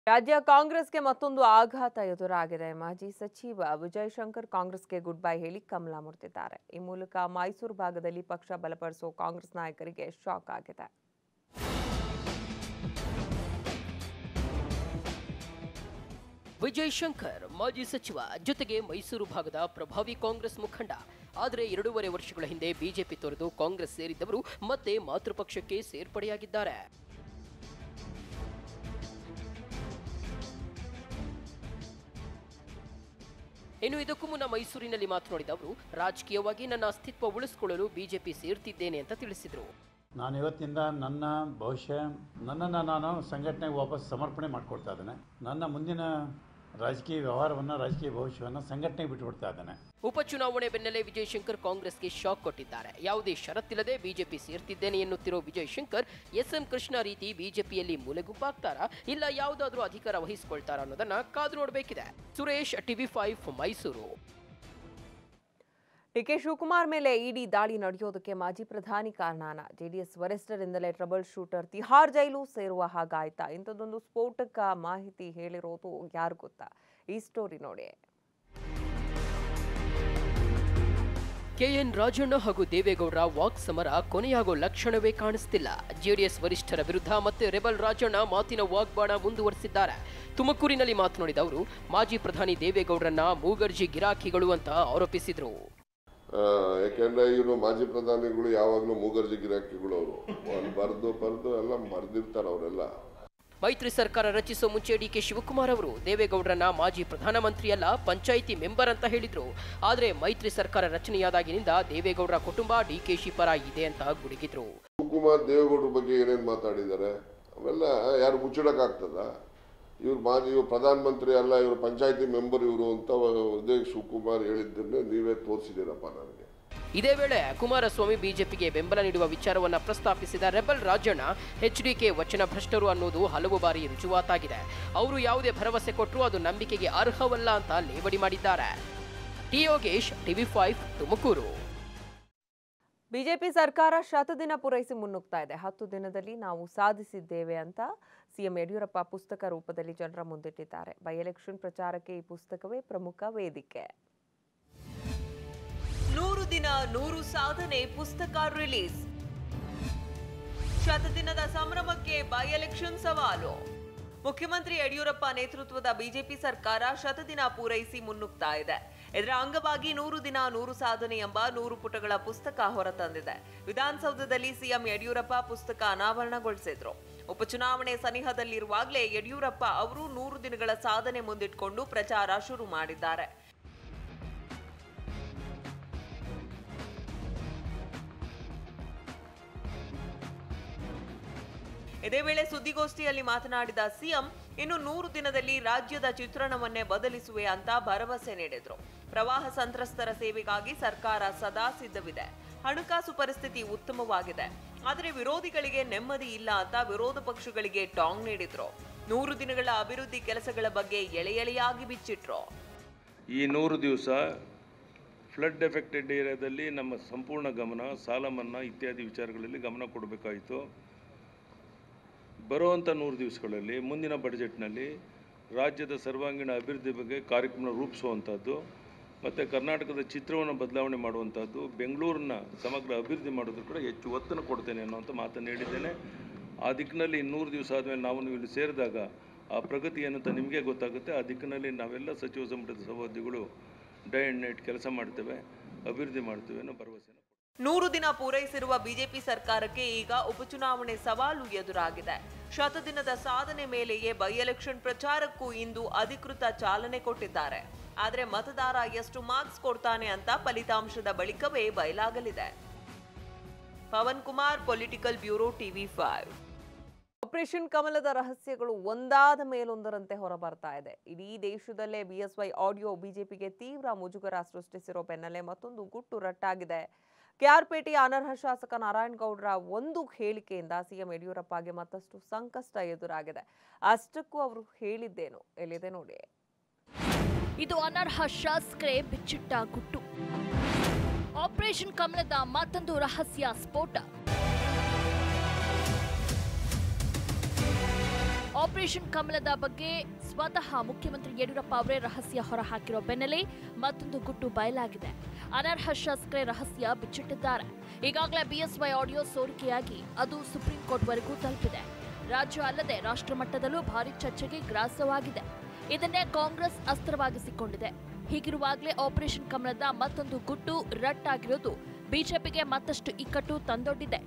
ರಾಜ್ಯ ಕಾಂಗ್ರೆಸ್ಗೆ ಮತ್ತೊಂದು ಆಘಾತ ಎದುರಾಗಿದೆ ಮಾಜಿ ಸಚಿವ ವಿಜಯ್ ಶಂಕರ್ ಕಾಂಗ್ರೆಸ್ಗೆ ಗುಡ್ ಬೈ ಹೇಳಿ ಕಮಲ ಮುರಿದಿದ್ದಾರೆ ಈ ಮೂಲಕ ಮೈಸೂರು ಭಾಗದಲ್ಲಿ ಪಕ್ಷ ಬಲಪಡಿಸುವ ಕಾಂಗ್ರೆಸ್ ನಾಯಕರಿಗೆ ಶಾಕ್ ಆಗಿದೆ ವಿಜಯ್ ಶಂಕರ್ ಮಾಜಿ ಸಚಿವ ಜೊತೆಗೆ ಮೈಸೂರು ಭಾಗದ ಪ್ರಭಾವಿ ಕಾಂಗ್ರೆಸ್ ಮುಖಂಡ ಆದರೆ ಎರಡೂವರೆ ವರ್ಷಗಳ ಹಿಂದೆ ಬಿಜೆಪಿ ತೊರೆದು ಕಾಂಗ್ರೆಸ್ ಸೇರಿದ್ದವರು ಮತ್ತೆ ಮಾತೃಪಕ್ಷಕ್ಕೆ ಸೇರ್ಪಡೆಯಾಗಿದ್ದಾರೆ ಇನ್ನು ಇದಕ್ಕೂ ಮುನ್ನ ಮೈಸೂರಿನಲ್ಲಿ ಮಾತನಾಡಿದ ಅವರು ರಾಜಕೀಯವಾಗಿ ನನ್ನ ಅಸ್ತಿತ್ವ ಉಳಿಸಿಕೊಳ್ಳಲು ಬಿಜೆಪಿ ಸೇರ್ತಿದ್ದೇನೆ ಅಂತ ತಿಳಿಸಿದರು ನಾನು ಇವತ್ತಿಂದ ನನ್ನ ಭವಿಷ್ಯ ನನ್ನನ್ನು ನಾನು ಸಂಘಟನೆಗೆ ವಾಪಸ್ ಸಮರ್ಪಣೆ ಮಾಡಿಕೊಡ್ತಾ ಇದ್ದೇನೆ ನನ್ನ ಮುಂದಿನ ರಾಜಕೀಯ ವ್ಯವಹಾರವನ್ನು ರಾಜಕೀಯ ಭವಿಷ್ಯವನ್ನು ಸಂಘಟನೆಗೆ ಬಿಟ್ಟುಬಿಡ್ತಾ ಇದ್ದೇನೆ ಉಪಚುನಾವಣೆ ಬೆನ್ನಲ್ಲೇ ವಿಜಯ್ ಶಂಕರ್ ಕಾಂಗ್ರೆಸ್ಗೆ ಶಾಕ್ ಕೊಟ್ಟಿದ್ದಾರೆ ಯಾವುದೇ ಷರತ್ತಿಲ್ಲದೆ ಬಿಜೆಪಿ ಸೇರ್ತಿದ್ದೇನೆ ಎನ್ನುತ್ತಿರೋ ವಿಜಯ್ ಶಂಕರ್ ಎಸ್ ಎಂ ಕೃಷ್ಣ ರೀತಿ ಬಿಜೆಪಿಯಲ್ಲಿ ಮೂಲೆಗುಂಪಾಗ್ತಾರಾ ಇಲ್ಲ ಯಾವುದಾದ್ರೂ ಅಧಿಕಾರ ವಹಿಸಿಕೊಳ್ತಾರಾ ಅನ್ನೋದನ್ನ ಕಾದು ನೋಡಬೇಕಿದೆ Suresh TV five Mysuru DK Shivakumar ಮೇಲೆ ಇಡಿ ದಾಳಿ ನಡೆಯೋದಕ್ಕೆ ಮಾಜಿ ಪ್ರಧಾನಿ ಕಾರಣನ ಜೆಡಿಎಸ್ ವರಿಷ್ಠರಿಂದಲೇ ಟ್ರಬಲ್ ಶೂಟರ್ ತಿಹಾರ್ ಜೈಲು ಸೇರುವ ಹಾಗಾಯ್ತಾ ಇಂಥದ್ದೊಂದು ಸ್ಫೋಟಕ ಮಾಹಿತಿ ಹೇಳಿರೋದು ಯಾರು ಗೊತ್ತಾ ಈ ಸ್ಟೋರಿ ನೋಡಿ ಕೆಎನ್ ರಾಜಣ್ಣ ಹಾಗೂ ದೇವೇಗೌಡರ ವಾಕ್ ಸಮರ ಕೊನೆಯಾಗೋ ಲಕ್ಷಣವೇ ಕಾಣಿಸ್ತಿಲ್ಲ ಜೆಡಿಎಸ್ ವರಿಷ್ಠರ ವಿರುದ್ಧ ಮತ್ತೆ ರೆಬಲ್ ರಾಜಣ್ಣ ಮಾತಿನ ವಾಗ್ಬಾಣ ಮುಂದುವರೆಸಿದ್ದಾರೆ ತುಮಕೂರಿನಲ್ಲಿ ಮಾತನಾಡಿದ ಅವರು ಮಾಜಿ ಪ್ರಧಾನಿ ದೇವೇಗೌಡರನ್ನ ಮೂಗರ್ಜಿ ಗಿರಾಕಿಗಳು ಅಂತ ಆರೋಪಿಸಿದ್ರು ಆ, ಯಾಕೆಂದ್ರೆ ಇವರು ಮಾಜಿ ಪ್ರಧಾನಿಗಳು ಯಾವಾಗಲೂ ಮೂಗರ್ಜಿ ಗಿರಾಕಿಗಳು ಅವರು ಅಲ್ಲಿ ಬರೆದು ಬರೆದು ಎಲ್ಲ ಮರೆದಿರ್ತಾರೆ ಅವರೆಲ್ಲ ಮೈತ್ರಿ ಸರ್ಕಾರ ರಚಿಸೋ ಮುಂಚೆ ಡಿಕೆ ಶಿವಕುಮಾರ್ ಅವರು ದೇವೇಗೌಡರನ್ನ ಮಾಜಿ ಪ್ರಧಾನಮಂತ್ರಿ ಅಲ್ಲ ಪಂಚಾಯಿತಿ ಮೆಂಬರ್ ಅಂತ ಹೇಳಿದ್ರು ಆದ್ರೆ ಮೈತ್ರಿ ಸರ್ಕಾರ ರಚನೆಯಾದಾಗಿನಿಂದ ದೇವೇಗೌಡರ ಕುಟುಂಬ ಡಿಕೆಶಿ ಪರ ಇದೆ ಅಂತ ಗುಡುಗಿದ್ರು ಶಿವಕುಮಾರ್ ದೇವೇಗೌಡರ ಬಗ್ಗೆ ಏನೇನು ಮಾತಾಡಿದ್ದಾರೆ ಅವೆಲ್ಲ ಯಾರು ಮುಚ್ಚಿಡಕ್ಕಾಗ್ತದ ಇವ್ರು ಮಾಜಿ ಇವ್ರು ಪ್ರಧಾನಮಂತ್ರಿ ಅಲ್ಲ ಇವರು ಪಂಚಾಯತಿ ಮೆಂಬರ್ ಇವರು ಅಂತ ಉದಯ ಶಿವಕುಮಾರ್ ಹೇಳಿದ್ದನ್ನೇ ನೀವೇ ತೋರಿಸಿದ್ದೀರಪ್ಪ ನನಗೆ ಇದೇ ವೇಳೆ ಕುಮಾರಸ್ವಾಮಿ ಬಿಜೆಪಿಗೆ ಬೆಂಬಲ ನೀಡುವ ವಿಚಾರವನ್ನ ಪ್ರಸ್ತಾಪಿಸಿದ ರೆಬಲ್ ರಾಜಣ್ಣ ಎಚ್ಡಿಕೆ ವಚನ ಭ್ರಷ್ಟರು ಅನ್ನೋದು ಹಲವು ಬಾರಿ ರುಜುವಾತಾಗಿದೆ ಅವರು ಯಾವುದೇ ಭರವಸೆ ಕೊಟ್ಟರು ಅದು ನಂಬಿಕೆಗೆ ಅರ್ಹವಲ್ಲ ಅಂತ ಲೇವಡಿ ಮಾಡಿದ್ದಾರೆ T Yogesh TV five Tumakuru BJP ಸರ್ಕಾರ ಶತದಿನ ಪೂರೈಸಿ ಮುನ್ನುಗ್ತಾ ಇದೆ ಹತ್ತು ದಿನದಲ್ಲಿ ನಾವು ಸಾಧಿಸಿದ್ದೇವೆ ಅಂತ ಸಿಎಂ ಯಡಿಯೂರಪ್ಪ ಪುಸ್ತಕ ರೂಪದಲ್ಲಿ ಜನರ ಮುಂದಿಟ್ಟಿದ್ದಾರೆ ಬೈ ಎಲೆಕ್ಷನ್ ಪ್ರಚಾರಕ್ಕೆ ಈ ಪುಸ್ತಕವೇ ಪ್ರಮುಖ ವೇದಿಕೆ ನೂರು ದಿನ ನೂರು ಸಾಧನೆ ಪುಸ್ತಕ ರಿಲೀಸ್ ಶತದಿನದ ಸಂಭ್ರಮಕ್ಕೆ ಬೈ ಎಲೆಕ್ಷನ್ ಸವಾಲು ಮುಖ್ಯಮಂತ್ರಿ ಯಡಿಯೂರಪ್ಪ ನೇತೃತ್ವದ ಬಿಜೆಪಿ ಸರ್ಕಾರ ಶತದಿನ ಪೂರೈಸಿ ಮುನ್ನುಗ್ತಾ ಇದೆ ಇದರ ಅಂಗವಾಗಿ ನೂರು ದಿನ ನೂರು ಸಾಧನೆ ಎಂಬ ನೂರು ಪುಟಗಳ ಪುಸ್ತಕ ಹೊರತಂದಿದೆ ವಿಧಾನಸೌಧದಲ್ಲಿ ಸಿಎಂ ಯಡಿಯೂರಪ್ಪ ಪುಸ್ತಕ ಅನಾವರಣಗೊಳಿಸಿದ್ರು ಉಪಚುನಾವಣೆ ಸನಿಹದಲ್ಲಿರುವಾಗಲೇ ಯಡಿಯೂರಪ್ಪ ಅವರು ನೂರು ದಿನಗಳ ಸಾಧನೆ ಮುಂದಿಟ್ಕೊಂಡು ಪ್ರಚಾರ ಶುರು ಮಾಡಿದ್ದಾರೆ ಇದೇ ವೇಳೆ ಸುದ್ದಿಗೋಷ್ಠಿಯಲ್ಲಿ ಮಾತನಾಡಿದ ಸಿಎಂ ಇನ್ನು ನೂರು ದಿನದಲ್ಲಿ ರಾಜ್ಯದ ಚಿತ್ರಣವನ್ನೇ ಬದಲಿಸುವೆ ಅಂತ ಭರವಸೆ ನೀಡಿದ್ರು ಪ್ರವಾಹ ಸಂತ್ರಸ್ತರ ಸೇವೆಗಾಗಿ ಸರ್ಕಾರ ಸದಾ ಸಿದ್ಧವಿದೆ ಹಣಕಾಸು ಪರಿಸ್ಥಿತಿ ಉತ್ತಮವಾಗಿದೆ ಆದರೆ ವಿರೋಧಿಗಳಿಗೆ ನೆಮ್ಮದಿ ಇಲ್ಲ ಅಂತ ವಿರೋಧ ಪಕ್ಷಗಳಿಗೆ ಟಾಂಗ್ ನೀಡಿದ್ರು ನೂರು ದಿನಗಳ ಅಭಿವೃದ್ಧಿ ಕೆಲಸಗಳ ಬಗ್ಗೆ ಎಳೆ ಎಳೆಯಾಗಿ ಬಿಚ್ಚಿಟ್ರು ಈ ನೂರು ದಿವಸ ಫ್ಲಡ್ ಎಫೆಕ್ಟೆಡ್ ಏರಿಯಾದಲ್ಲಿ ನಮ್ಮ ಸಂಪೂರ್ಣ ಗಮನ ಸಾಲ ಮನ್ನಾ ಇತ್ಯಾದಿ ವಿಚಾರಗಳಲ್ಲಿ ಗಮನ ಕೊಡಬೇಕಾಯಿತು ಬರುವಂಥ ನೂರು ದಿವಸಗಳಲ್ಲಿ ಮುಂದಿನ ಬಡ್ಜೆಟ್ನಲ್ಲಿ ರಾಜ್ಯದ ಸರ್ವಾಂಗೀಣ ಅಭಿವೃದ್ಧಿ ಬಗ್ಗೆ ಕಾರ್ಯಕ್ರಮ ರೂಪಿಸುವಂಥದ್ದು ಮತ್ತು ಕರ್ನಾಟಕದ ಚಿತ್ರವನ್ನು ಬದಲಾವಣೆ ಮಾಡುವಂಥದ್ದು ಬೆಂಗಳೂರನ್ನ ಸಮಗ್ರ ಅಭಿವೃದ್ಧಿ ಮಾಡೋದ್ರ ಕೂಡ ಹೆಚ್ಚು ಒತ್ತನ್ನು ಕೊಡ್ತೇನೆ ಅನ್ನುವಂಥ ಮಾತನ್ನು ಹೇಳಿದ್ದೇನೆ ಆ ದಿಕ್ಕಿನಲ್ಲಿ ನೂರು ದಿವಸ ಆದಮೇಲೆ ನಾವು ನೀವು ಇಲ್ಲಿ ಸೇರಿದಾಗ ಆ ಪ್ರಗತಿ ಏನು ಅಂತ ನಿಮಗೆ ಗೊತ್ತಾಗುತ್ತೆ ಆ ದಿಕ್ಕಿನಲ್ಲಿ ನಾವೆಲ್ಲ ಸಚಿವ ಸಂಪುಟದ ಸಹೋದ್ಯೋಗಿಗಳು ಡೇ ಆ್ಯಂಡ್ ನೈಟ್ ಕೆಲಸ ಮಾಡ್ತೇವೆ ಅಭಿವೃದ್ಧಿ ಮಾಡ್ತೇವೆ ಅನ್ನೋ ಭರವಸೆನ ನೂರು ದಿನ ಪೂರೈಸಿರುವ ಬಿಜೆಪಿ ಸರ್ಕಾರಕ್ಕೆ ಈಗ ಉಪಚುನಾವಣೆ ಸವಾಲು ಎದುರಾಗಿದೆ ಶತದಿನದ ಸಾಧನೆ ಮೇಲೆಯೇ ಬೈ ಎಲೆಕ್ಷನ್ ಪ್ರಚಾರಕ್ಕೂ ಇಂದು ಅಧಿಕೃತ ಚಾಲನೆ ಕೊಟ್ಟಿದ್ದಾರೆ ಆದರೆ ಮತದಾರ ಎಷ್ಟು ಮಾರ್ಕ್ಸ್ ಕೊಡ್ತಾನೆ ಅಂತ ಫಲಿತಾಂಶದ ಬಳಿಕವೇ ಬಯಲಾಗಲಿದೆ Pavan Kumar political bureau TV five operation ಕಮಲದ ರಹಸ್ಯಗಳು ಒಂದಾದ ಮೇಲೊಂದರಂತೆ ಹೊರಬರ್ತಾ ಇದೆ ಇಡೀ ದೇಶದಲ್ಲೇ ಬಿಎಸ್ವೈ ಆಡಿಯೋ ಬಿಜೆಪಿಗೆ ತೀವ್ರ ಮುಜುಗರ ಸೃಷ್ಟಿಸಿರೋ ಬೆನ್ನಲ್ಲೇ ಮತ್ತೊಂದು ಗುಟ್ಟು ರಟ್ಟಾಗಿದೆ ಕೆಆರ್ಪೇಟೆಯ ಅನರ್ಹ ಶಾಸಕ ನಾರಾಯಣಗೌಡರ ಒಂದು ಹೇಳಿಕೆಯಿಂದ ಸಿಎಂ ಯಡಿಯೂರಪ್ಪಗೆ ಮತ್ತಷ್ಟು ಸಂಕಷ್ಟ ಎದುರಾಗಿದೆ ಅಷ್ಟಕ್ಕೂ ಅವರು ಹೇಳಿದ್ದೇನು ಎಲ್ಲಿದೆ ನೋಡಿ ಇದು ಅನರ್ಹ ಶಾಸಕರೇ ಬಿಚ್ಚಿಟ್ಟ ಗುಟ್ಟು ಆಪರೇಷನ್ ಕಮಲದ ಮತ್ತೊಂದು ರಹಸ್ಯ ಸ್ಫೋಟ ಆಪರೇಷನ್ ಕಮಲದ ಬಗ್ಗೆ ಸ್ವತಃ ಮುಖ್ಯಮಂತ್ರಿ ಯಡಿಯೂರಪ್ಪ ಅವರೇ ರಹಸ್ಯ ಹೊರಹಾಕಿರೋ ಬೆನ್ನಲ್ಲೇ ಮತ್ತೊಂದು ಗುಟ್ಟು ಬಯಲಾಗಿದೆ ಅನರ್ಹ ಶಾಸಕರೇ ರಹಸ್ಯ ಬಿಚ್ಚಿಟ್ಟಿದ್ದಾರೆ ಈಗಾಗಲೇ ಬಿಎಸ್ವೈ ಆಡಿಯೋ ಸೋರಿಕೆಯಾಗಿ ಅದು ಸುಪ್ರೀಂ ಕೋರ್ಟ್ವರೆಗೂ ತಲುಪಿದೆ ರಾಜ್ಯ ಅಲ್ಲದೆ ರಾಷ್ಟ್ರ ಮಟ್ಟದಲ್ಲೂ ಭಾರಿ ಚರ್ಚೆಗೆ ಗ್ರಾಸವಾಗಿದೆ ಇದನ್ನೇ ಕಾಂಗ್ರೆಸ್ ಅಸ್ತ್ರವಾಗಿಸಿಕೊಂಡಿದೆ ಹೀಗಿರುವಾಗಲೇ ಆಪರೇಷನ್ ಕಮಲದ ಮತ್ತೊಂದು ಗುಟ್ಟು ರಟ್ಟಾಗಿರೋದು ಬಿಜೆಪಿಗೆ ಮತ್ತಷ್ಟು ಇಕ್ಕಟ್ಟು ತಂದೊಡ್ಡಿದೆ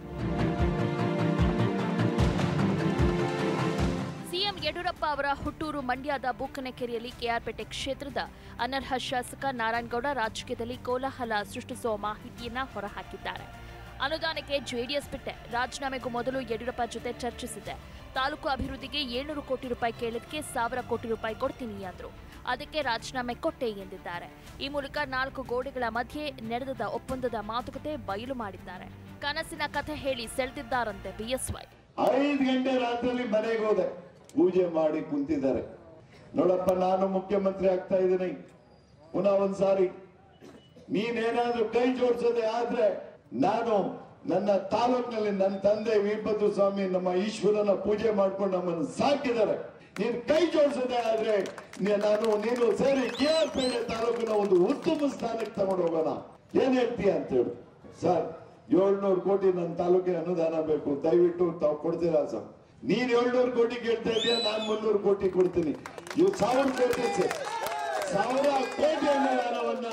ಸಿಎಂ ಯಡಿಯೂರಪ್ಪ ಅವರ ಹುಟ್ಟೂರು ಮಂಡ್ಯದ ಬೂಕನಕೆರೆಯಲ್ಲಿ ಕೆಆರ್ಪೇಟೆ ಕ್ಷೇತ್ರದ ಅನರ್ಹ ಶಾಸಕ ನಾರಾಯಣಗೌಡ ರಾಜಕೀಯದಲ್ಲಿ ಕೋಲಾಹಲ ಸೃಷ್ಟಿಸುವ ಮಾಹಿತಿಯನ್ನ ಹೊರಹಾಕಿದ್ದಾರೆ ಅನುದಾನಕ್ಕೆ ಜೆಡಿಎಸ್ ಬಿಟ್ಟೆ ರಾಜೀನಾಮೆಗೂ ಮೊದಲು ಯಡಿಯೂರಪ್ಪ ಜೊತೆ ಚರ್ಚಿಸಿದೆ ತಾಲೂಕು ಅಭಿವೃದ್ಧಿಗೆ ಏಳ್ನೂರು ಕೋಟಿ ರೂಪಾಯಿ ಕೇಳಿದಕ್ಕೆ ಸಾವಿರ ಕೋಟಿ ರೂಪಾಯಿ ಕೊಡ್ತೀನಿ ಅಂದ್ರು ಅದಕ್ಕೆ ರಾಜೀನಾಮೆ ಕೊಟ್ಟೆ ಎಂದಿದ್ದಾರೆ ಈ ಮೂಲಕ ನಾಲ್ಕು ಗೋಡೆಗಳ ಮಧ್ಯೆ ನಡೆದ ಒಪ್ಪಂದದ ಮಾತುಕತೆ ಬಯಲು ಮಾಡಿದ್ದಾರೆ ಕನಸಿನ ಕಥೆ ಹೇಳಿ ಸೆಳೆದಿದ್ದಾರಂತೆ ಬಿಎಸ್ವೈ ಐದು ಗಂಟೆ ರಾತ್ರಿಯಲ್ಲಿ ಮನೆಗೆ ಹೋದೆ ಪೂಜೆ ಮಾಡಿ ಕುಂತಿದ್ದಾರೆ ನೋಡಪ್ಪ ನಾನು ಮುಖ್ಯಮಂತ್ರಿ ಆಗ್ತಾ ಇದ್ದೀನಿ ಪುನಃ ಒಂದ್ಸಾರಿ ನೀನೇನಾದ್ರೂ ಕೈ ಜೋಡಿಸೋದೆ ಆದ್ರೆ ನಾನು ನನ್ನ ತಾಲೂಕಿನಲ್ಲಿ ನನ್ನ ತಂದೆ ವೀರಭದ್ರ ಸ್ವಾಮಿ ನಮ್ಮ ಈಶ್ವರನ ಪೂಜೆ ಮಾಡ್ಕೊಂಡು ನಮ್ಮನ್ನು ಸಾಕಿದ್ದಾರೆ ನೀನು ಕೈ ಜೋಡಿಸೋದೆ ಆದ್ರೆ ನೀ- ನಾನು ನೀನು ಸೇರಿ ಕೆ ಆರ್ ಪೇಟೆ ತಾಲೂಕಿನ ಒಂದು ಉತ್ತಮ ಸ್ಥಾನಕ್ಕೆ ತಗೊಂಡು ಹೋಗೋಣ ಏನ್ ಹೇಳ್ತೀಯ ಅಂತ ಹೇಳು ಸರ್ ಏಳ್ನೂರು ಕೋಟಿ ನನ್ನ ತಾಲೂಕಿನ ಅನುದಾನ ಬೇಕು ದಯವಿಟ್ಟು ತಾವು ಕೊಡ್ತೀರಾ ಸರ್ ನೀನ್ ಏಳ್ನೂರು ಕೋಟಿ ಕೇಳ್ತಾ ಇದೀಯ ನಾನ್ ಮುನ್ನೂರು ಕೋಟಿ ಕೊಡ್ತೀನಿ ಇವು ಸಾವಿರ ಕೋಟಿ ಸರ್ ಸಾವಿರ ಕೋಟಿ ಅನುದಾನವನ್ನ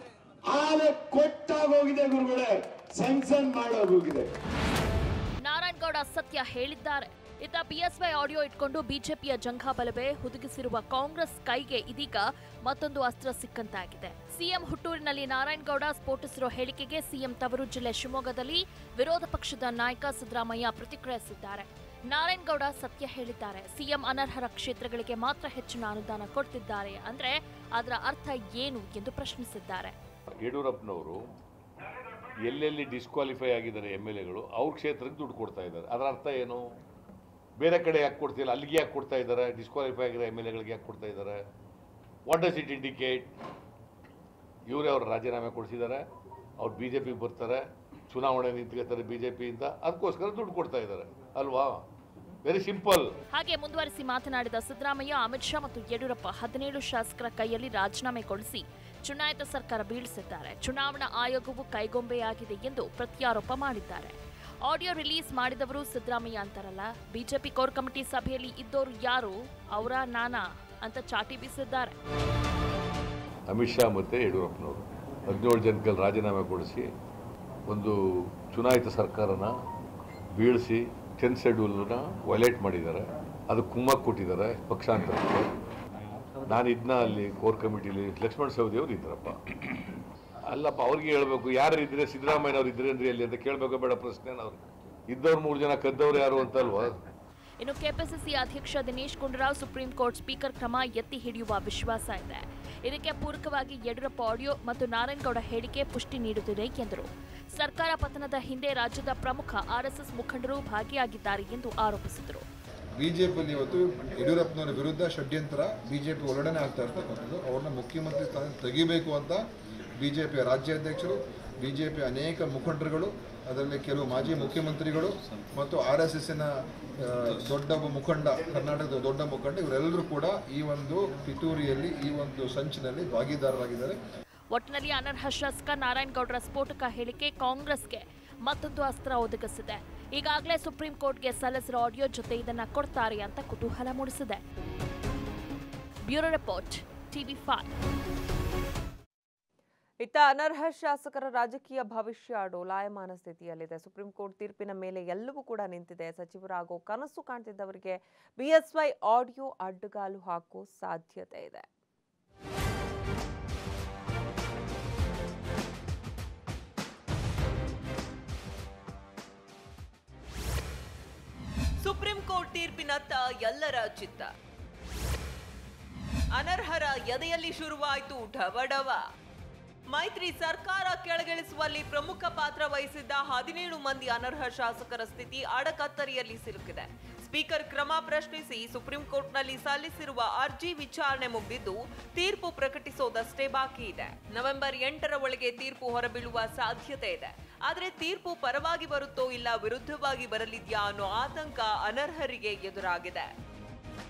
ಆಲೆ ಕೊಟ್ಟಾಗೋಗಿದೆ ಗುರುಗಳೇ ಸ್ಯಾಂಕ್ಷನ್ ಮಾಡೋಗೋಗಿದೆ ನಾರಾಯಣಗೌಡ ಸತ್ಯ ಹೇಳಿದ್ದಾರೆ ಇತ್ತ ಬಿಎಸ್ವೈ ಆಡಿಯೋ ಇಟ್ಕೊಂಡು ಬಿಜೆಪಿಯ ಜಂಘಾಬಲವೇ ಹುದುಗಿಸಿರುವ ಕಾಂಗ್ರೆಸ್ ಕೈಗೆ ಇದೀಗ ಮತ್ತೊಂದು ಅಸ್ತ್ರ ಸಿಕ್ಕಂತಾಗಿದೆ ಸಿಎಂ ಹುಟ್ಟೂರಿನಲ್ಲಿ ನಾರಾಯಣಗೌಡ ಸ್ಫೋಟಿಸಿರೋ ಹೇಳಿಕೆಗೆ ಸಿಎಂ ತವರು ಜಿಲ್ಲೆ ಶಿವಮೊಗ್ಗದಲ್ಲಿ ವಿರೋಧ ಪಕ್ಷದ ನಾಯಕ ಸಿದ್ದರಾಮಯ್ಯ ಪ್ರತಿಕ್ರಿಯಿಸಿದ್ದಾರೆ ನಾರಾಯಣಗೌಡ ಸತ್ಯ ಹೇಳಿದ್ದಾರೆ ಸಿಎಂ ಅನರ್ಹರ ಕ್ಷೇತ್ರಗಳಿಗೆ ಮಾತ್ರ ಹೆಚ್ಚಿನ ಅನುದಾನ ಕೊಡ್ತಿದ್ದಾರೆ ಅಂದ್ರೆ ಅದರ ಅರ್ಥ ಏನು ಎಂದು ಪ್ರಶ್ನಿಸಿದ್ದಾರೆ ಯಡಿಯೂರಪ್ಪನವರು ಎಲ್ಲೆಲ್ಲಿ ಡಿಸ್ಕ್ವಾಲಿಫೈ ಆಗಿದ್ದಾರೆ ಎಮ್ ಎಲ್ ಎಗಳು ಅವ್ರ ಕ್ಷೇತ್ರಕ್ಕೆ ದುಡ್ಡು ಕೊಡ್ತಾ ಇದ್ದಾರೆ ಅದರ ಅರ್ಥ ಏನು ಬೇರೆ ಕಡೆ ಯಾಕೆ ಕೊಡ್ತಿಲ್ಲ ಅಲ್ಲಿಗೆ ಯಾಕೆ ಕೊಡ್ತಾ ಇದ್ದಾರೆ ಡಿಸ್ಕ್ವಾಲಿಫೈ ಆಗಿರೋ ಎಮ್ ಎಲ್ ಎಗಳಿಗೆ ಯಾಕೆ ಕೊಡ್ತಾ ಇದ್ದಾರೆ ವಾಟ್ ಡಸ್ ಇಟ್ ಇಂಡಿಕೇಟ್ ಇವರೇ ಅವ್ರು ರಾಜೀನಾಮೆ ಕೊಡಿಸಿದ್ದಾರೆ ಅವ್ರು ಬಿ ಜೆ ಪಿಗೆ ಬರ್ತಾರೆ ಚುನಾವಣೆ ನಿಂತ್ಕೋತಾರೆ ಬಿ ಜೆ ಪಿಯಿಂದ ಅದಕ್ಕೋಸ್ಕರ ದುಡ್ಡು ಕೊಡ್ತಾ ಇದ್ದಾರೆ ಅಲ್ವಾ ವೆರಿ ಸಿಂಪಲ್ ಹಾಗೆ ಮುಂದುವರಿಸಿ ಮಾತನಾಡಿದ ಸಿದ್ದರಾಮಯ್ಯ ಅಮಿತ್ ಶಾ ಮತ್ತು ಯಡಿಯೂರಪ್ಪ ಹದಿನೇಳು ಶಾಸಕರ ಕೈಯಲ್ಲಿ ರಾಜೀನಾಮೆ ಕೊಡಿಸಿ ಚುನಾಯಿತ ಸರ್ಕಾರ ಬೀಳಿಸಿದ್ದಾರೆ ಚುನಾವಣಾ ಆಯೋಗವು ಕೈಗೊಂಬೆಯಾಗಿದೆ ಎಂದು ಪ್ರತ್ಯಾರೋಪ ಮಾಡಿದ್ದಾರೆ ಆಡಿಯೋ ರಿಲೀಸ್ ಮಾಡಿದವರು ಸಿದ್ದರಾಮಯ್ಯ ಅಂತಾರಲ್ಲ ಬಿಜೆಪಿ ಕೋರ್ ಕಮಿಟಿ ಸಭೆಯಲ್ಲಿ ಇದ್ದವರು ಯಾರು ಅವರ ನಾನಾ ಅಂತ ಚಾಟಿ ಬೀಸಿದ್ದಾರೆ ಅಮಿತ್ ಶಾ ಮತ್ತು ಯಡಿಯೂರಪ್ಪನವರು ಹದಿನೇಳು ಜನಕ್ಕೆ ರಾಜೀನಾಮೆ ಕೊಡಿಸಿ ಒಂದು ಚುನಾಯಿತ ಸರ್ಕಾರನ ಬೀಳಿಸಿ ಟೆನ್ ಶೆಡ್ಯೂಲ್ನ ವೈಲೇಟ್ ಮಾಡಿದ್ದಾರೆ ಅದು ಕುಮ್ಮಕ್ಕೆ ಕೊಟ್ಟಿದ್ದಾರೆ ಪಕ್ಷಾಂತರಕ್ಕೆ ನಾನು ಇದನ್ನ ಅಲ್ಲಿ ಕೋರ್ ಕಮಿಟಿಲಿ ಲಕ್ಷ್ಮಣ ಸವದಿ ಅವರು ಇದ್ರಪ್ಪ ಅಲ್ಲಪ್ಪ ಅವ್ರಿಗೆ ಹೇಳ್ಬೇಕು ಯಾರು ಇದ್ರೆ ಸಿದ್ದರಾಮಯ್ಯನವ್ರು ಇದ್ರೇನ್ರಿ ಅಲ್ಲಿ ಅಂತ ಕೇಳಬೇಕು ಬೇಡ ಪ್ರಶ್ನೆ ಅವ್ರು ಇದ್ದವ್ರು ಮೂರು ಜನ ಕದ್ದವ್ರು ಯಾರು ಅಂತಲ್ವಾ ಇನ್ನು ಕೆಪಿಸಿಸಿ ಅಧ್ಯಕ್ಷ Dinesh Gundu Rao supreme court speaker ಕ್ರಮ ಎತ್ತಿ ಹಿಡಿಯುವ ವಿಶ್ವಾಸ ಇದೆ ಇದಕ್ಕೆ ಪೂರಕವಾಗಿ ಯಡಿಯೂರಪ್ಪ ಆಡಿಯೋ ಮತ್ತು ನಾರಾಯಣಗೌಡ ಹೇಳಿಕೆ ಪುಷ್ಟಿ ನೀಡುತ್ತಿದೆ ಎಂದರು ಸರ್ಕಾರ ಪತನದ ಹಿಂದೆ ರಾಜ್ಯದ ಪ್ರಮುಖ ಆರ್ಎಸ್ಎಸ್ ಮುಖಂಡರು ಭಾಗಿಯಾಗಿದ್ದಾರೆ ಎಂದು ಆರೋಪಿಸಿದರು ಬಿಜೆಪಿಯಲ್ಲಿ ಇವತ್ತು ಯಡಿಯೂರಪ್ಪನವರ ವಿರುದ್ಧ ಷಡ್ಯಂತ್ರ ಬಿಜೆಪಿ ಒಳಗಡೆ ಆಗ್ತಾ ಇರ್ತಕ್ಕಂಥದ್ದು ಅವ್ರನ್ನ ಮುಖ್ಯಮಂತ್ರಿ ಸ್ಥಾನ ತೆಗಿಬೇಕು ಅಂತ ಬಿಜೆಪಿಯ ರಾಜ್ಯಾಧ್ಯಕ್ಷರು ಬಿಜೆಪಿ ಅನೇಕ ಮುಖಂಡರುಗಳು ಅದರಲ್ಲಿ ಕೆಲವು ಮಾಜಿ ಮುಖ್ಯಮಂತ್ರಿಗಳು ಮತ್ತು ಆರ್ ಎಸ್ ಎಸ್ಸಿನ ದೊಡ್ಡ ಒಬ್ಬ ಮುಖಂಡ ಕರ್ನಾಟಕದ ದೊಡ್ಡ ಮುಖಂಡ ಇವರೆಲ್ಲರೂ ಕೂಡ ಈ ಒಂದು ಪಿತೂರಿಯಲ್ಲಿ ಈ ಒಂದು ಸಂಚಿನಲ್ಲಿ ಭಾಗಿದಾರರಾಗಿದ್ದಾರೆ ಒಟ್ಟಿನಲ್ಲಿ ಅನರ್ಹ ಶಾಸಕ ನಾರಾಯಣಗೌಡರ ಸ್ಫೋಟಕ ಹೇಳಿಕೆ ಕಾಂಗ್ರೆಸ್ಗೆ ಮತ್ತೊಂದು ಅಸ್ತ್ರ ಒದಗಿಸಿದೆ ಈಗಾಗಲೇ ಸುಪ್ರೀಂ ಕೋರ್ಟ್ಗೆ ಸಲ್ಲಿಸಿರೋ ಆಡಿಯೋ ಜೊತೆ ಇದನ್ನ ಕೊಡ್ತಾರೆ ಅಂತ ಕುತೂಹಲ ಮೂಡಿಸಿದೆ ಬ್ಯೂರೋ ರಿಪೋರ್ಟ್ ಟಿವಿ ಫೈವ್ ಇತ್ತ ಅನರ್ಹ ಶಾಸಕರ ರಾಜಕೀಯ ಭವಿಷ್ಯ ಡೋಲಾಯಮಾನ ಸ್ಥಿತಿಯಲ್ಲಿದೆ ಸುಪ್ರೀಂ ಕೋರ್ಟ್ ತೀರ್ಪಿನ ಮೇಲೆ ಎಲ್ಲವೂ ಕೂಡ ನಿಂತಿದೆ ಸಚಿವರಾಗೋ ಕನಸು ಕಾಣ್ತಿದ್ದವರಿಗೆ ಬಿಎಸ್ವೈ ಆಡಿಯೋ ಅಡ್ಡಗಾಲು ಹಾಕೋ ಸಾಧ್ಯತೆ ಇದೆ ಸುಪ್ರೀಂ ಕೋರ್ಟ್ ತೀರ್ಪಿನತ್ತ ಎಲ್ಲರ ಚಿತ್ತ ಅನರ್ಹರ ಎದೆಯಲ್ಲಿ ಶುರುವಾಯಿತು ಢವಢವ ಮೈತ್ರಿ ಸರ್ಕಾರ ಕೆಳಗಿಳಿಸುವಲ್ಲಿ ಪ್ರಮುಖ ಪಾತ್ರ ವಹಿಸಿದ್ದ ಹದಿನೇಳು ಮಂದಿ ಅನರ್ಹ ಶಾಸಕರ ಸ್ಥಿತಿ ಅಡಕತ್ತರಿಯಲ್ಲಿ ಸಿಲುಕಿದೆ ಸ್ಪೀಕರ್ ಕ್ರಮ ಪ್ರಶ್ನಿಸಿ ಸುಪ್ರೀಂ ಕೋರ್ಟ್ನಲ್ಲಿ ಸಲ್ಲಿಸಿರುವ ಅರ್ಜಿ ವಿಚಾರಣೆ ಮುಗಿದಿದ್ದು ತೀರ್ಪು ಪ್ರಕಟಿಸೋದಷ್ಟೇ ಬಾಕಿ ಇದೆ ನವೆಂಬರ್ ಎಂಟರ ಒಳಗೆ ತೀರ್ಪು ಹೊರಬೀಳುವ ಸಾಧ್ಯತೆ ಇದೆ ಆದರೆ ತೀರ್ಪು ಪರವಾಗಿ ಬರುತ್ತೋ ಇಲ್ಲ ವಿರುದ್ಧವಾಗಿ ಬರಲಿದ್ಯಾ ಅನ್ನೋ ಆತಂಕ ಅನರ್ಹರಿಗೆ ಎದುರಾಗಿದೆ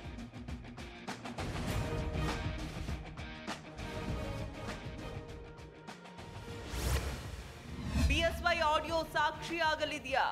ಆಡಿಯೋ ಸಾಕ್ಷಿಯಾಗಲಿದೆಯಾ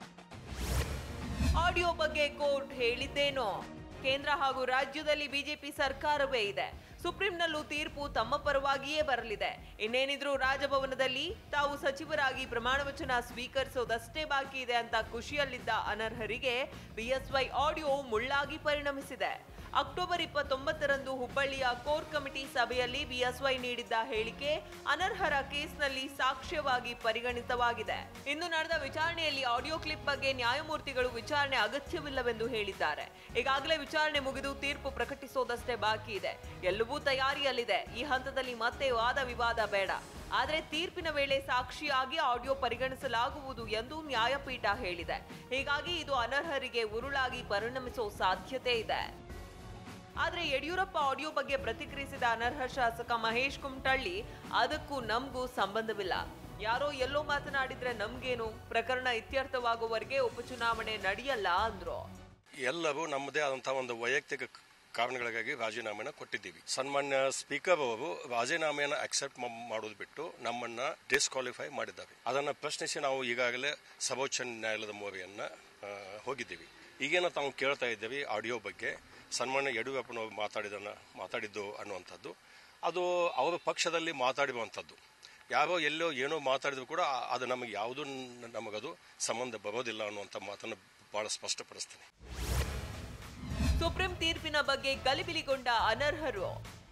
ಆಡಿಯೋ ಬಗ್ಗೆ ಕೋರ್ಟ್ ಹೇಳಿದ್ದೇನೋ ಕೇಂದ್ರ ಹಾಗೂ ರಾಜ್ಯದಲ್ಲಿ ಬಿಜೆಪಿ ಸರ್ಕಾರವೇ ಇದೆ ಸುಪ್ರೀಂನಲ್ಲೂ ತೀರ್ಪು ತಮ್ಮ ಪರವಾಗಿಯೇ ಬರಲಿದೆ ಇನ್ನೇನಿದ್ರೂ ರಾಜಭವನದಲ್ಲಿ ತಾವು ಸಚಿವರಾಗಿ ಪ್ರಮಾಣ ವಚನ ಸ್ವೀಕರಿಸೋದಷ್ಟೇ ಬಾಕಿ ಇದೆ ಅಂತ ಖುಷಿಯಲ್ಲಿದ್ದ ಅನರ್ಹರಿಗೆ ಬಿಎಸ್ವೈ ಆಡಿಯೋ ಮುಳ್ಳಾಗಿ ಪರಿಣಮಿಸಿದೆ ಅಕ್ಟೋಬರ್ ಇಪ್ಪತ್ತೊಂಬತ್ತರಂದು ಹುಬ್ಬಳ್ಳಿಯ ಕೋರ್ ಕಮಿಟಿ ಸಭೆಯಲ್ಲಿ ಬಿಎಸ್ವೈ ನೀಡಿದ್ದ ಹೇಳಿಕೆ ಅನರ್ಹರ ಕೇಸ್ನಲ್ಲಿ ಸಾಕ್ಷ್ಯವಾಗಿ ಪರಿಗಣಿತವಾಗಿದೆ ಇಂದು ನಡೆದ ವಿಚಾರಣೆಯಲ್ಲಿ ಆಡಿಯೋ ಕ್ಲಿಪ್ ಬಗ್ಗೆ ನ್ಯಾಯಮೂರ್ತಿಗಳು ವಿಚಾರಣೆ ಅಗತ್ಯವಿಲ್ಲವೆಂದು ಹೇಳಿದ್ದಾರೆ ಈಗಾಗಲೇ ವಿಚಾರಣೆ ಮುಗಿದು ತೀರ್ಪು ಪ್ರಕಟಿಸೋದಷ್ಟೇ ಬಾಕಿ ಇದೆ ಎಲ್ಲವೂ ತಯಾರಿಯಲ್ಲಿದೆ ಈ ಹಂತದಲ್ಲಿ ಮತ್ತೆ ವಾದ ವಿವಾದ ಬೇಡ ಆದರೆ ತೀರ್ಪಿನ ವೇಳೆ ಸಾಕ್ಷಿಯಾಗಿ ಆಡಿಯೋ ಪರಿಗಣಿಸಲಾಗುವುದು ಎಂದು ನ್ಯಾಯಪೀಠ ಹೇಳಿದೆ ಹೀಗಾಗಿ ಇದು ಅನರ್ಹರಿಗೆ ಉರುಳಾಗಿ ಪರಿಣಮಿಸೋ ಸಾಧ್ಯತೆ ಇದೆ ಆದ್ರೆ ಯಡಿಯೂರಪ್ಪ ಆಡಿಯೋ ಬಗ್ಗೆ ಪ್ರತಿಕ್ರಿಯಿಸಿದ ಅನರ್ಹ ಶಾಸಕ ಮಹೇಶ್ ಕುಮಟಳ್ಳಿ ಅದಕ್ಕೂ ನಮಗೂ ಸಂಬಂಧವಿಲ್ಲ ಯಾರೋ ಎಲ್ಲೋ ಮಾತನಾಡಿದ್ರೆ ನಮ್ಗೇನು ಪ್ರಕರಣ ಇತ್ಯರ್ಥವಾಗುವವರೆಗೆ ಉಪಚುನಾವಣೆ ನಡೆಯಲ್ಲ ಅಂದ್ರು ಎಲ್ಲವೂ ನಮ್ಮದೇ ಆದಂತಹ ಒಂದು ವೈಯಕ್ತಿಕ ಕಾರಣಗಳಿಗಾಗಿ ರಾಜೀನಾಮೆನ ಕೊಟ್ಟಿದ್ದೀವಿ ಸನ್ಮಾನ್ಯ ಸ್ಪೀಕರ್ ಅವರು ರಾಜೀನಾಮೆಯನ್ನು ಅಕ್ಸೆಪ್ಟ್ ಮಾಡೋದು ಬಿಟ್ಟು ನಮ್ಮನ್ನ ಡಿಸ್ಕ್ವಾಲಿಫೈ ಮಾಡಿದ್ದಾರೆ ಅದನ್ನ ಪ್ರಶ್ನಿಸಿ ನಾವು ಈಗಾಗಲೇ ಸರ್ವೋಚ್ಚ ನ್ಯಾಯಾಲಯದ ಮೊರೆಯನ್ನ ಆ, ಹೋಗಿದ್ದೀವಿ ಈಗೇನ ತಾವು ಕೇಳ್ತಾ ಇದ್ದೀವಿ ಆಡಿಯೋ ಬಗ್ಗೆ ಸನ್ಮಾನ್ಯ ಯಡಿಯೂರಪ್ಪನವರು ಮಾತಾಡಿದನ್ನ ಮಾತಾಡಿದ್ದು ಅನ್ನುವಂಥದ್ದು ಅದು ಅವರ ಪಕ್ಷದಲ್ಲಿ ಮಾತಾಡಿರುವಂಥದ್ದು ಯಾರೋ ಎಲ್ಲೋ ಏನೋ ಮಾತಾಡಿದ್ರು ಕೂಡ ಆ- ಅದು ನಮಗೆ ಯಾವುದೂ ನ- ನಮಗದು ಸಂಬಂಧ ಬರೋದಿಲ್ಲ ಅನ್ನುವಂಥ ಮಾತನ್ನು ಬಹಳ ಸ್ಪಷ್ಟಪಡಿಸ್ತೀನಿ ಸುಪ್ರೀಂ ತೀರ್ಪಿನ ಬಗ್ಗೆ ಗಲಿಬಿಲಿಗೊಂಡ ಅನರ್ಹರು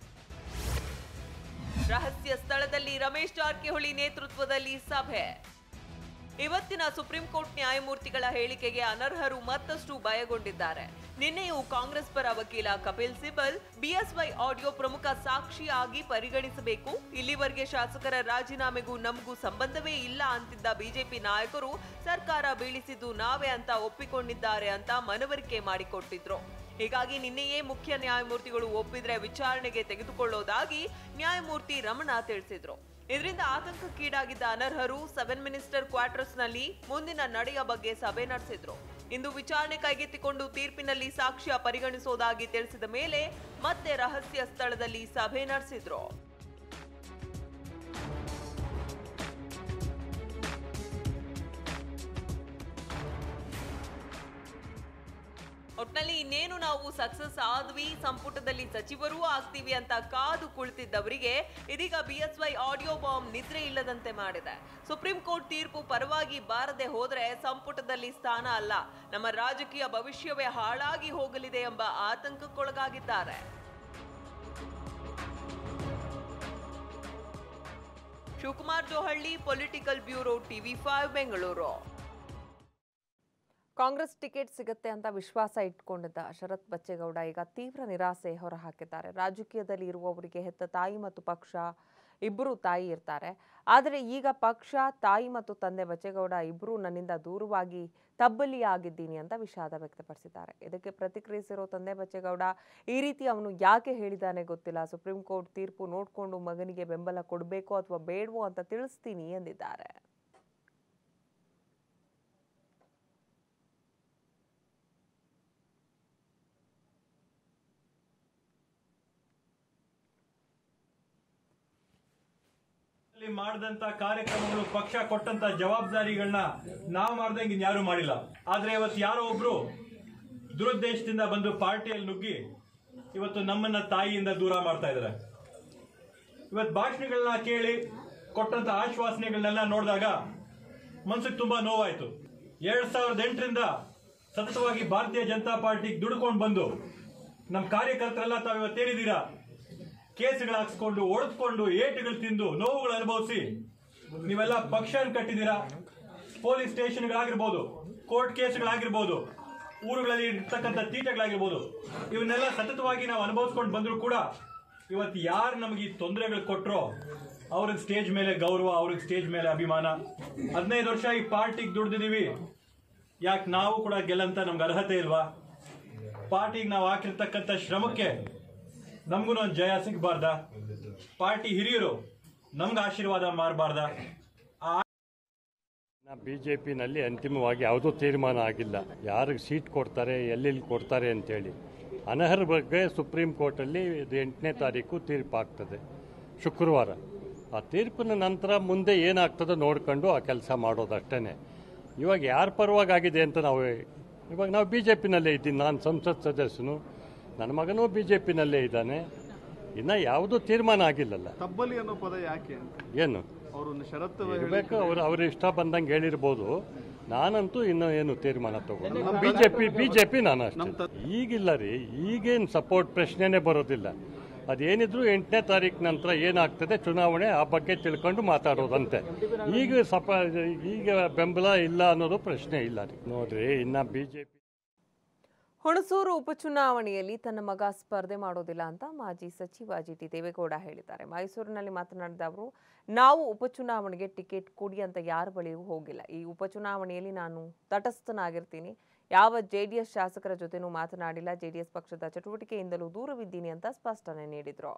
ರಹಸ್ಯ ಸ್ಥಳದಲ್ಲಿ ರಮೇಶ್ ಜಾರಕಿಹೊಳಿ ನೇತೃತ್ವದಲ್ಲಿ ಸಭೆ ಇವತ್ತಿನ ಸುಪ್ರೀಂ ಕೋರ್ಟ್ ನ್ಯಾಯಮೂರ್ತಿಗಳ ಹೇಳಿಕೆಗೆ ಅನರ್ಹರು ಮತ್ತಷ್ಟು ಭಯಗೊಂಡಿದ್ದಾರೆ ನಿನ್ನೆಯೂ ಕಾಂಗ್ರೆಸ್ ಪರ ವಕೀಲ ಕಪಿಲ್ ಸಿಬಲ್ ಬಿಎಸ್ವೈ ಆಡಿಯೋ ಪ್ರಮುಖ ಸಾಕ್ಷಿಯಾಗಿ ಪರಿಗಣಿಸಬೇಕು ಇಲ್ಲಿವರೆಗೆ ಶಾಸಕರ ರಾಜೀನಾಮೆಗೂ ನಮಗೂ ಸಂಬಂಧವೇ ಇಲ್ಲ ಅಂತಿದ್ದ ಬಿಜೆಪಿ ನಾಯಕರು ಸರ್ಕಾರ ಬೀಳಿಸಿದ್ದು ನಾವೇ ಅಂತ ಒಪ್ಪಿಕೊಂಡಿದ್ದಾರೆ ಅಂತ ಮನವರಿಕೆ ಮಾಡಿಕೊಟ್ಟಿದ್ರು ಹೀಗಾಗಿ ನಿನ್ನೆಯೇ ಮುಖ್ಯ ನ್ಯಾಯಮೂರ್ತಿಗಳು ಒಪ್ಪಿದ್ರೆ ವಿಚಾರಣೆಗೆ ತೆಗೆದುಕೊಳ್ಳೋದಾಗಿ ನ್ಯಾಯಮೂರ್ತಿ ರಮಣ ತಿಳಿಸಿದ್ರು ಇದರಿಂದ ಆತಂಕಕ್ಕೀಡಾಗಿದ್ದ ಅನರ್ಹರು ಸೆವೆನ್ ಮಿನಿಸ್ಟರ್ ಕ್ವಾರ್ಟರ್ಸ್ ನಲ್ಲಿ ಮುಂದಿನ ನಡೆಯ ಬಗ್ಗೆ ಸಭೆ ನಡೆಸಿದ್ರು ಇಂದು ವಿಚಾರಣೆ ಕೈಗೆತ್ತಿಕೊಂಡು ತೀರ್ಪಿನಲ್ಲಿ ಸಾಕ್ಷ್ಯ ಪರಿಗಣಿಸೋದಾಗಿ ತಿಳಿಸಿದ ಮೇಲೆ ಮತ್ತೆ ರಹಸ್ಯ ಸ್ಥಳದಲ್ಲಿ ಸಭೆ ನಡೆಸಿದ್ರು ಒಟ್ನಲ್ಲಿ ಇನ್ನೇನು ನಾವು ಸಕ್ಸಸ್ ಆದ್ವಿ ಸಂಪುಟದಲ್ಲಿ ಸಚಿವರೂ ಆಗ್ತೀವಿ ಅಂತ ಕಾದು ಕುಳಿತಿದ್ದವರಿಗೆ ಇದೀಗ ಬಿಎಸ್ವೈ ಆಡಿಯೋ ಬಾಂಬ್ ನಿದ್ರೆ ಇಲ್ಲದಂತೆ ಮಾಡಿದೆ ಸುಪ್ರೀಂ ಕೋರ್ಟ್ ತೀರ್ಪು ಪರವಾಗಿ ಬಾರದೆ ಹೋದ್ರೆ ಸಂಪುಟದಲ್ಲಿ ಸ್ಥಾನ ಅಲ್ಲ ನಮ್ಮ ರಾಜಕೀಯ ಭವಿಷ್ಯವೇ ಹಾಳಾಗಿ ಹೋಗಲಿದೆ ಎಂಬ ಆತಂಕಕ್ಕೊಳಗಾಗಿದ್ದಾರೆ Shivakumar Johalli political bureau TV five Bengaluru Congress ticket ಸಿಗುತ್ತೆ ಅಂತ ವಿಶ್ವಾಸ ಇಟ್ಕೊಂಡಿದ್ದ ಶರತ್ ಬಚ್ಚೇಗೌಡ ಈಗ ತೀವ್ರ ನಿರಾಸೆ ಹೊರಹಾಕಿದ್ದಾರೆ ರಾಜಕೀಯದಲ್ಲಿ ಇರುವವರಿಗೆ ಹೆತ್ತ ತಾಯಿ ಮತ್ತು ಪಕ್ಷ ಇಬ್ಬರು ತಾಯಿ ಇರ್ತಾರೆ ಆದರೆ ಈಗ ಪಕ್ಷ ತಾಯಿ ಮತ್ತು ತಂದೆ ಬಚ್ಚೇಗೌಡ ಇಬ್ಬರು ನನ್ನಿಂದ ದೂರವಾಗಿ ತಬ್ಬಲಿ ಆಗಿದ್ದೀನಿ ಅಂತ ವಿಷಾದ ವ್ಯಕ್ತಪಡಿಸಿದ್ದಾರೆ ಇದಕ್ಕೆ ಪ್ರತಿಕ್ರಿಯಿಸಿರೋ ತಂದೆ ಬಚ್ಚೇಗೌಡ ಈ ರೀತಿ ಅವನು ಯಾಕೆ ಹೇಳಿದಾನೆ ಗೊತ್ತಿಲ್ಲ ಸುಪ್ರೀಂ ಕೋರ್ಟ್ ತೀರ್ಪು ನೋಡಿಕೊಂಡು ಮಗನಿಗೆ ಬೆಂಬಲ ಕೊಡಬೇಕೋ ಅಥವಾ ಬೇಡವೋ ಅಂತ ತಿಳಿಸ್ತೀನಿ ಎಂದಿದ್ದಾರೆ ಅಲ್ಲಿ ಮಾಡಿದಂತ ಕಾರ್ಯಕ್ರಮಗಳು ಪಕ್ಷ ಕೊಟ್ಟಂತ ಜವಾಬ್ದಾರಿಗಳನ್ನ ನಾವು ಮಾಡ್ದಂಗೆ ಇನ್ಯಾರು ಮಾಡಿಲ್ಲ ಆದ್ರೆ ಇವತ್ತು ಯಾರೋ ಒಬ್ರು ದುರುದ್ದೇಶದಿಂದ ಬಂದು ಪಾರ್ಟಿಯಲ್ಲಿ ನುಗ್ಗಿ ಇವತ್ತು ನಮ್ಮನ್ನ ತಾಯಿಯಿಂದ ದೂರ ಮಾಡ್ತಾ ಇದ್ದಾರೆ ಇವತ್ತು ಭಾಷಣಗಳನ್ನ ಕೇಳಿ ಕೊಟ್ಟಂತ ಆಶ್ವಾಸನೆಗಳನ್ನೆಲ್ಲ ನೋಡಿದಾಗ ಮನ್ಸಿಗೆ ತುಂಬಾ ನೋವಾಯ್ತು ಎರಡ್ ಸಾವಿರದ ಎಂಟರಿಂದ ಸತತವಾಗಿ ಭಾರತೀಯ ಜನತಾ ಪಾರ್ಟಿಗೆ ದುಡ್ಕೊಂಡು ಬಂದು ನಮ್ಮ ಕಾರ್ಯಕರ್ತರೆಲ್ಲ ತಾವು ಇವತ್ತೇನಿದ್ದೀರಾ ಕೇಸುಗಳು ಹಾಕ್ಸ್ಕೊಂಡು ಒಡೆದ್ಕೊಂಡು ಏಟುಗಳು ತಿಂದು ನೋವುಗಳು ಅನುಭವಿಸಿ ನೀವೆಲ್ಲ ಪಕ್ಷ ಕಟ್ಟಿದ್ದೀರಾ ಪೊಲೀಸ್ ಸ್ಟೇಷನ್ಗಳಾಗಿರ್ಬೋದು ಕೋರ್ಟ್ ಕೇಸ್ಗಳಾಗಿರ್ಬೋದು ಊರುಗಳಲ್ಲಿ ಇರ್ತಕ್ಕಂಥ ತೀಟಗಳಾಗಿರ್ಬೋದು ಇವನ್ನೆಲ್ಲ ಸತತವಾಗಿ ನಾವು ಅನುಭವಿಸ್ಕೊಂಡು ಬಂದ್ರು ಕೂಡ ಇವತ್ತು ಯಾರು ನಮಗೆ ಈ ತೊಂದರೆಗಳು ಕೊಟ್ರೋ ಅವ್ರಿಗೆ ಸ್ಟೇಜ್ ಮೇಲೆ ಗೌರವ ಅವ್ರಿಗೆ ಸ್ಟೇಜ್ ಮೇಲೆ ಅಭಿಮಾನ ಹದಿನೈದು ವರ್ಷ ಈ ಪಾರ್ಟಿಗೆ ದುಡ್ದಿದೀವಿ ಯಾಕೆ ನಾವು ಕೂಡ ಗೆಲ್ಲಂತ ನಮ್ಗೆ ಅರ್ಹತೆ ಇಲ್ವಾ ಪಾರ್ಟಿಗೆ ನಾವು ಹಾಕಿರ್ತಕ್ಕಂಥ ಶ್ರಮಕ್ಕೆ ನಮಗೂ ಒಂದು ಜಯ ಸಿಗಬಾರ್ದ ಪಾರ್ಟಿ ಹಿರಿಯರು ನಮ್ಗೆ ಆಶೀರ್ವಾದ ಮಾರಬಾರ್ದ ಬಿ ಜೆ ಪಿನಲ್ಲಿ ಅಂತಿಮವಾಗಿ ಯಾವುದೂ ತೀರ್ಮಾನ ಆಗಿಲ್ಲ ಯಾರಿಗೆ ಸೀಟ್ ಕೊಡ್ತಾರೆ ಎಲ್ಲೆಲ್ಲಿ ಕೊಡ್ತಾರೆ ಅಂತೇಳಿ ಅನರ್ಹರ ಬಗ್ಗೆ ಸುಪ್ರೀಂ ಕೋರ್ಟಲ್ಲಿ ಇದು ಎಂಟನೇ ತಾರೀಕು ತೀರ್ಪಾಗ್ತದೆ ಶುಕ್ರವಾರ ಆ ತೀರ್ಪಿನ ನಂತರ ಮುಂದೆ ಏನಾಗ್ತದೋ ನೋಡ್ಕೊಂಡು ಆ ಕೆಲಸ ಮಾಡೋದಷ್ಟೇ ಇವಾಗ ಯಾರ ಪರವಾಗಿದೆ ಅಂತ ನಾವು ಇವಾಗ ನಾವು ಬಿ ಜೆ ಪಿನಲ್ಲೇ ಇದ್ದೀನಿ ನಾನು ಸಂಸತ್ ಸದಸ್ಯನು ನನ್ನ ಮಗನೂ ಬಿ ಜೆ ಪಿನಲ್ಲೇ ಇದ್ದಾನೆ ಇನ್ನು ಯಾವುದೂ ತೀರ್ಮಾನ ಆಗಿಲ್ಲಲ್ಲ ತಬ್ಬಲಿ ಅನ್ನೋ ಪದ ಯಾಕೆ ಅಂತ ಏನು ಅವರೊಂದು ಷರತ್ತು ಇರಬೇಕು ಅವ್ರು ಅವ್ರ ಇಷ್ಟ ಬಂದಂಗೆ ಹೇಳಿರ್ಬೋದು ನಾನಂತೂ ಇನ್ನೂ ಏನು ತೀರ್ಮಾನ ತಗೊಂಡು ಬಿಜೆಪಿ ಬಿಜೆಪಿ ನಾನು ಅಷ್ಟೇ ಈಗಿಲ್ಲ ರೀ ಈಗೇನು ಸಪೋರ್ಟ್ ಪ್ರಶ್ನೆನೇ ಬರೋದಿಲ್ಲ ಅದೇನಿದ್ರು ಎಂಟನೇ ತಾರೀಕು ನಂತರ ಏನಾಗ್ತದೆ ಚುನಾವಣೆ ಆ ಬಗ್ಗೆ ತಿಳ್ಕೊಂಡು ಮಾತಾಡೋದಂತೆ ಈಗ ಸಪ ಈಗ ಬೆಂಬಲ ಇಲ್ಲ ಅನ್ನೋದು ಪ್ರಶ್ನೆ ಇಲ್ಲ ರೀ ನೋಡ್ರಿ ಇನ್ನ ಬಿಜೆಪಿ ಹುಣಸೂರು ಉಪಚುನಾವಣೆಯಲ್ಲಿ ತನ್ನ ಮಗ ಸ್ಪರ್ಧೆ ಮಾಡೋದಿಲ್ಲ ಅಂತ ಮಾಜಿ ಸಚಿವ ಜಿ ಟಿ ದೇವೇಗೌಡ ಹೇಳಿದ್ದಾರೆ ಮೈಸೂರಿನಲ್ಲಿ ಮಾತನಾಡಿದ ಅವರು ನಾವು ಉಪಚುನಾವಣೆಗೆ ಟಿಕೆಟ್ ಕೊಡಿ ಅಂತ ಯಾರ ಬಳಿಯೂ ಹೋಗಿಲ್ಲ ಈ ಉಪಚುನಾವಣೆಯಲ್ಲಿ ನಾನು ತಟಸ್ಥನಾಗಿರ್ತೀನಿ ಯಾವ ಜೆಡಿಎಸ್ ಶಾಸಕರ ಜೊತೆನೂ ಮಾತನಾಡಿಲ್ಲ ಜೆಡಿಎಸ್ ಪಕ್ಷದ ಚಟುವಟಿಕೆಯಿಂದಲೂ ದೂರವಿದ್ದೀನಿ ಅಂತ ಸ್ಪಷ್ಟನೆ ನೀಡಿದ್ರು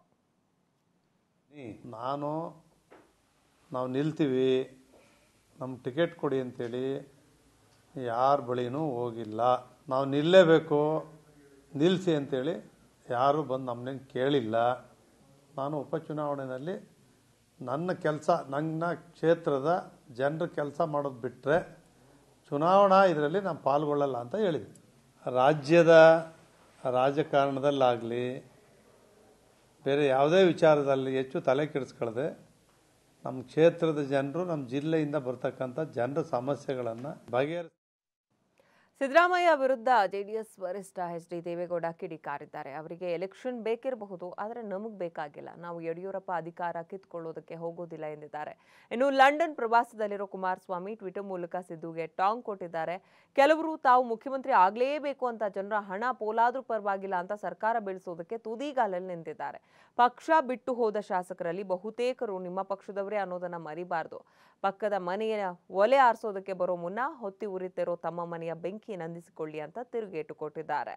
ನಾನು ನಾವು ನಿಲ್ತೀವಿ ನಮ್ಗೆ ಟಿಕೆಟ್ ಕೊಡಿ ಅಂತೇಳಿ ಯಾರ ಬಳಿನೂ ಹೋಗಿಲ್ಲ ನಾವು ನಿಲ್ಲೇಬೇಕು ನಿಲ್ಲಿಸಿ ಅಂತೇಳಿ ಯಾರು ಬಂದು ನಮ್ಮನ್ನ ಕೇಳಿಲ್ಲ ನಾನು ಉಪಚುನಾವಣೆಯಲ್ಲಿ ನನ್ನ ಕೆಲಸ ನನ್ನ ಕ್ಷೇತ್ರದ ಜನರ ಕೆಲಸ ಮಾಡೋದು ಬಿಟ್ಟರೆ ಚುನಾವಣಾ ಇದರಲ್ಲಿ ನಾನು ಪಾಲ್ಗೊಳ್ಳಲ್ಲ ಅಂತ ಹೇಳಿದ್ವಿ ರಾಜ್ಯದ ರಾಜಕಾರಣದಲ್ಲಾಗಲಿ ಬೇರೆ ಯಾವುದೇ ವಿಚಾರದಲ್ಲಿ ಹೆಚ್ಚು ತಲೆ ಕೆಡಿಸ್ಕೊಳ್ಳದೆ ನಮ್ಮ ಕ್ಷೇತ್ರದ ಜನರು ನಮ್ಮ ಜಿಲ್ಲೆಯಿಂದ ಬರ್ತಕ್ಕಂಥ ಜನರ ಸಮಸ್ಯೆಗಳನ್ನು ಬಗೆಹರಿಸ ಸಿದ್ದರಾಮಯ್ಯ ವಿರುದ್ಧ ಜೆಡಿಎಸ್ ವರಿಷ್ಠ ಎಚ್ ಡಿ ದೇವೇಗೌಡ ಕಿಡಿಕಾರಿದ್ದಾರೆ ಅವರಿಗೆ ಎಲೆಕ್ಷನ್ ಬೇಕಿರಬಹುದು ಆದರೆ ನಮಗೆ ಬೇಕಾಗಿಲ್ಲ ನಾವು ಯಡಿಯೂರಪ್ಪ ಅಧಿಕಾರ ಕಿತ್ಕೊಳ್ಳೋದಕ್ಕೆ ಹೋಗೋದಿಲ್ಲ ಎಂದಿದ್ದಾರೆ ಇನ್ನು ಲಂಡನ್ ಪ್ರವಾಸದಲ್ಲಿರೋ ಕುಮಾರಸ್ವಾಮಿ ಟ್ವಿಟರ್ ಮೂಲಕ ಸಿದ್ದುಗೆ ಟಾಂಗ್ ಕೊಟ್ಟಿದ್ದಾರೆ ಕೆಲವರು ತಾವು ಮುಖ್ಯಮಂತ್ರಿ ಆಗಲೇಬೇಕು ಅಂತ ಜನರ ಹಣ ಪೋಲಾದ್ರೂ ಪರವಾಗಿಲ್ಲ ಅಂತ ಸರ್ಕಾರ ಬೀಳಿಸೋದಕ್ಕೆ ತುದಿಗಾಲಲ್ಲಿ ನಿಂತಿದ್ದಾರೆ ಪಕ್ಷ ಬಿಟ್ಟು ಹೋದ ಶಾಸಕರಲ್ಲಿ ಬಹುತೇಕರು ನಿಮ್ಮ ಪಕ್ಷದವರೇ ಅನ್ನೋದನ್ನ ಮರಿಬಾರ್ದು ಪಕ್ಕದ ಮನೆಯ ಒಲೆ ಆರಿಸೋದಕ್ಕೆ ಬರೋ ಮುನ್ನ ಹೊತ್ತಿ ಉರಿತಿರೋ ತಮ್ಮ ಮನೆಯ ಬೆಂಕಿ ನಂದಿಸಿಕೊಳ್ಳಿ ಅಂತ ತಿರುಗೇಟು ಕೊಟ್ಟಿದ್ದಾರೆ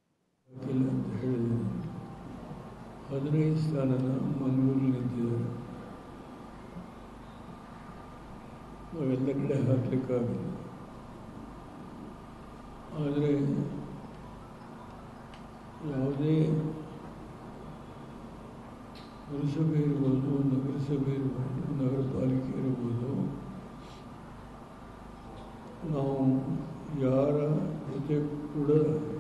ಹದಿನೈದು ಸ್ಥಾನನ ಮಂಗಳೂರಲ್ಲಿ ನಿಂತಿದ್ದಾರೆ ನಾವೆಲ್ಲ ಕಡೆ ಹಾಕ್ಲಿಕ್ಕಾಗಲ್ಲ ಆದರೆ ಯಾವುದೇ ಪುರಸಭೆ ಇರ್ಬೋದು ನಗರಸಭೆ ಇರ್ಬೋದು ನಗರ ಪಾಲಿಕೆ ಇರ್ಬೋದು ನಾವು ಯಾರ ಜೊತೆ ಕೂಡ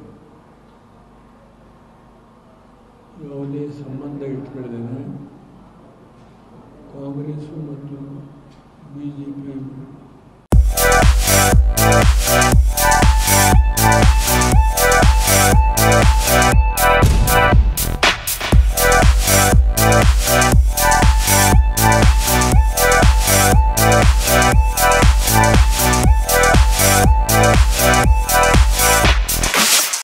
ಯಾವುದೇ ಸಂಬಂಧ ಇಟ್ಕೊಳ್ಳದೇನೆ ಕಾಂಗ್ರೆಸ್ಸು ಮತ್ತು ಬಿ ಜೆ ಪಿ